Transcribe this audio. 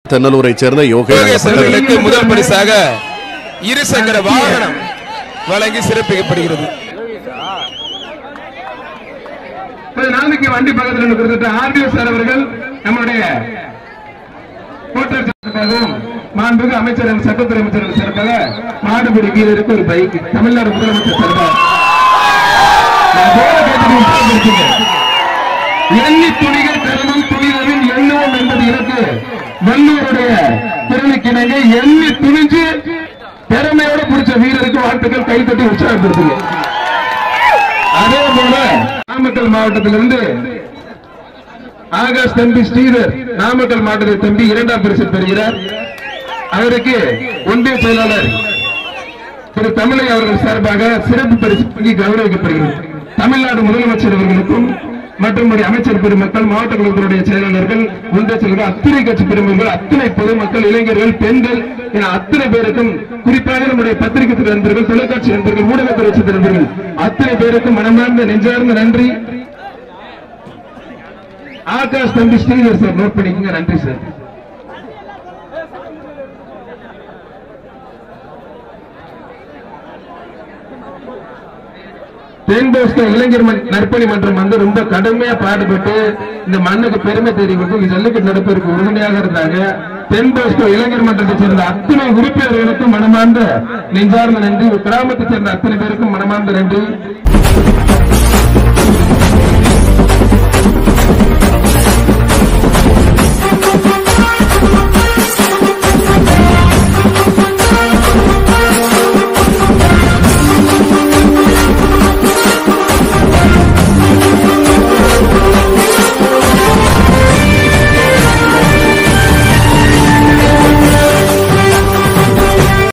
தென்னலூரைச் சேர்ந்த யோகேஷ் யோகேஷ் அவர்களுக்கு முதல் பரிசாக இருசக்கர வாகனம் வழங்கி சிறப்பிக்கப்படுகிறது கொஞ்ச நாளைக்கு வண்டி பக்கத்துல நின்று கொடுத்துட்டு ஆர்டிஓ சார் அவர்கள் நம்முடைய கூட்டத்திற்காகவும் மாண்புமிகு அமைச்சர் சட்டத்துறை அமைச்சர் சிறப்பாக மாடுபிடி வீரருக்கு ஒரு பைக் தமிழ்நாடு முதலமைச்சர் சார்பாக நான் போல கேட்டதை உற்சாகப்படுத்துங்க. எண்ணி துணிகள் தருணம் துணிதலின் எண்ணுவோம் என்பது எனக்கு வள்ளுவருடைய திருவிக்கிணங்க எண்ணி துணிஞ்சு திறமையோட பிடிச்ச வீரருக்கு வாழ்த்துக்கள் கைத்தட்டி உற்சாகப்படுத்துங்க அதே போல நாமக்கல் மாவட்டத்திலிருந்து ஆகாஷ் தம்பி ஸ்ரீதர் நாமக்கல் மாவட்டத்தை தம்பி இரண்டாம் பரிசு பெறுகிறார் அவருக்கு ஒன்றிய செயலாளர் திரு தமிழை அவர்கள் சார்பாக சிறப்பு பரிசு வழங்கி கௌரவிக்கப்படுகிறது தமிழ்நாடு முதலமைச்சர் அவர்களுக்கும் மற்றும் நம்முடைய அமைச்சர் பெருமக்கள் மாவட்ட கழகத்தினுடைய செயலாளர்கள் ஒன்றிய செயலர்கள் அத்தனை கட்சி பெருமக்கள் அத்தனை பொதுமக்கள் இளைஞர்கள் பெண்கள் என அத்தனை பேருக்கும் குறிப்பாக நம்முடைய பத்திரிகை துறை நண்பர்கள் தொலைக்காட்சி நண்பர்கள் ஊடகத்துறை சேர்ந்த நண்பர்கள் அத்தனை பேருக்கும் மனமார்ந்த நெஞ்சார்ந்த நன்றி ஆகாஷ் தம்பி ஸ்ரீதர் சார் நோட் பண்ணிக்கங்க நன்றி சார் தென்போஸ்கோ இளைஞர் மன்- நற்பணி மன்றம் வந்து ரொம்ப கடுமையா பாடுபட்டு இந்த மண்ணுக்கு பெருமை தேடி கொடுத்து ஜல்லிக்கட்டு நடப்பதற்கு உறுதுணையாக இருந்தாங்க தென்போஸ்கோ இளைஞர் மன்றத்தை சேர்ந்த அத்தனை உறுப்பினர்களுக்கும் மனமார்ந்த நெஞ்சார்ந்த நன்றி கிராமத்தை சேர்ந்த அத்தனை பேருக்கும் மனமார்ந்த நன்றி